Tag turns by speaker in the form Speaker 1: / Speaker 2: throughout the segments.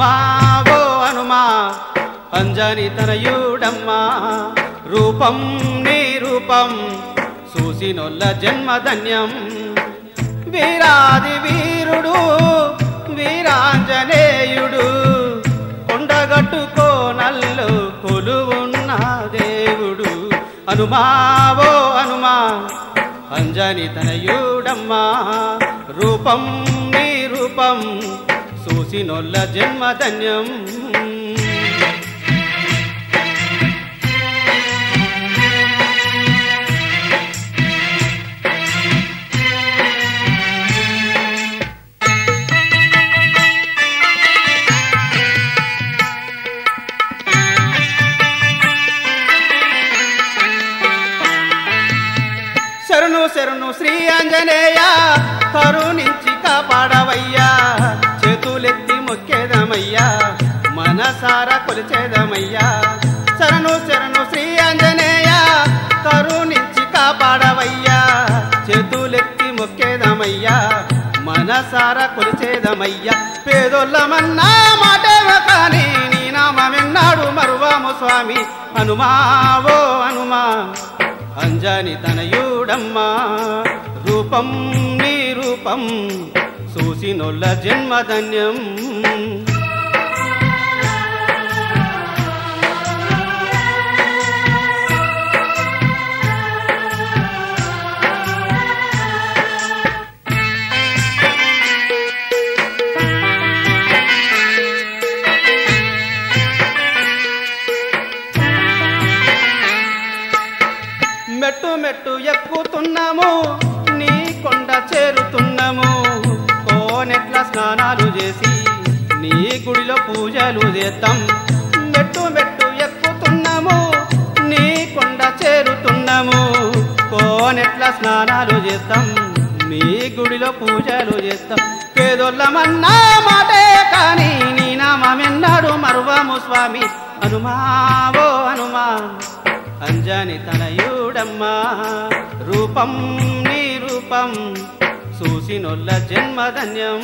Speaker 1: హనుమా ఓ హనుమా అంజని తనయుడమ్మా రూపం నీ రూపం చూసినొల్ల జన్మధన్యం వీరాది వీరుడు వీరాంజనేయుడు కొండగట్టుకో నల్లు కొలువున్న దేవుడు హనుమా ఓ హనుమా అంజని తనయుడమ్మా రూపం నీ రూపం చూసినొల్ల జన్మధన్యం శరణు శరణు శ్రీ ఆంజనేయ కరుణించి కాపాడవయ్యా చేతులెత్తి మొక్కేదమయ్యా మనసార కొలిచేదమయ్యా శరణు శరణు శ్రీ ఆంజనేయ కరుణించి కాపాడవయ్యా చేతులెత్తి మొక్కేదమయ్యా మనసార కొలిచేదమయ్యా పేదోళ్ళమన్నా మాటేవ కానీ నీ నామమెన్నాడు మరువాము స్వామి హనుమా ఓ హనుమా అంజని తనయుడమ్మా రూపం నీ రూపం చూసినొల్ల జన్మధన్యం మెట్టు మెట్టు ఎక్కుతున్నాము నీ కొండ చేరుతున్నాము కోనెట్ల స్నానాలు చేసి నీ గుడిలో పూజలు చేద్దాం మెట్టు మెట్టు ఎక్కుతున్నాము నీ కొండ చేరుతున్నాము కోనెట్ల స్నానాలు చేద్దాం నీ గుడిలో పూజలు చేస్తాం పేదోళ్ళమన్నా మాటే కానీ నీ నామమెన్నాడు మరువాము స్వామి హనుమా ఓ హనుమా అంజని తనయుడమ్మా రూపం నీ రూపం చూసినొల్ల జన్మధన్యం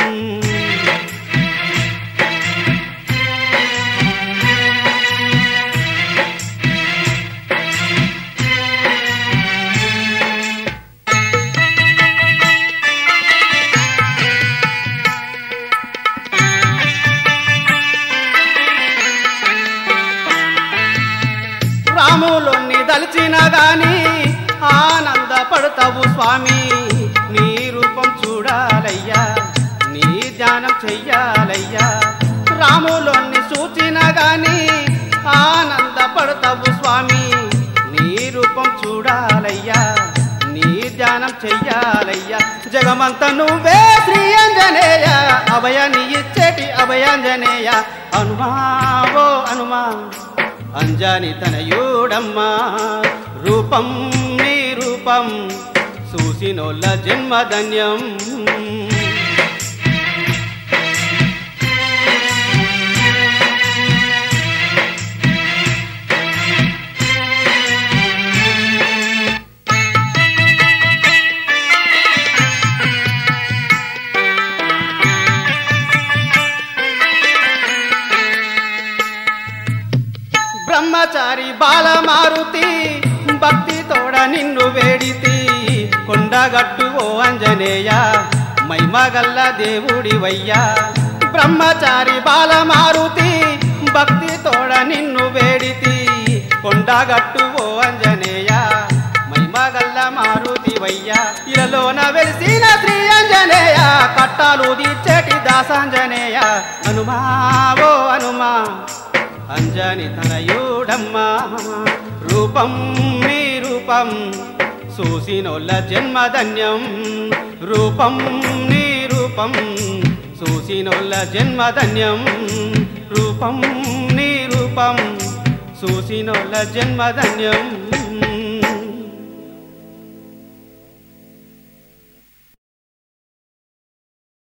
Speaker 1: రాములోని దలిచిన గాని ఆనందపడతావు స్వామి నీ రూపం చూడాలయ్యా నీ ధ్యానం చెయ్యాలయ్యా రాములోని సూచిన గాని ఆనందపడతావు స్వామి నీ రూపం చూడాలయ్యా నీ ధ్యానం చెయ్యాలయ్యా జగమంత నువ్వే శ్రీ అంజనేయ అభయాన్ని ఇచ్చేటి అభయాంజనేయ హనుమా ఓ హనుమా అంజని తనయుడమ్మా రూపం నీ రూపం చూసినోళ్ళ జన్మధన్యం బ్రహ్మచారి బాలమారుతి భక్తి తోడ నిన్ను వేడితి కొండగట్టు ఓ అంజనేయ మైమగల్ల దేవుడివయ్యా బ్రహ్మచారి బాలమారుతి భక్తి తోడ నిన్ను వేడితి కొండగట్టు ఓ అంజనేయ మైమగల్ల మారుతివయ్యా ఇలలోన వెలిసిన శ్రీ అంజనేయ కట్టాలు తీర్చేటి దాసాంజనేయ హనుమా ఓ హనుమా అంజని తనయుడమ్మా రూపం నీ రూపం చూసినోళ్ళ జన్మధన్యం రూపం నీ రూపం చూసినోళ్ళ జన్మధన్యం రూపం నీ రూపం చూసినోళ్ళ జన్మధన్యం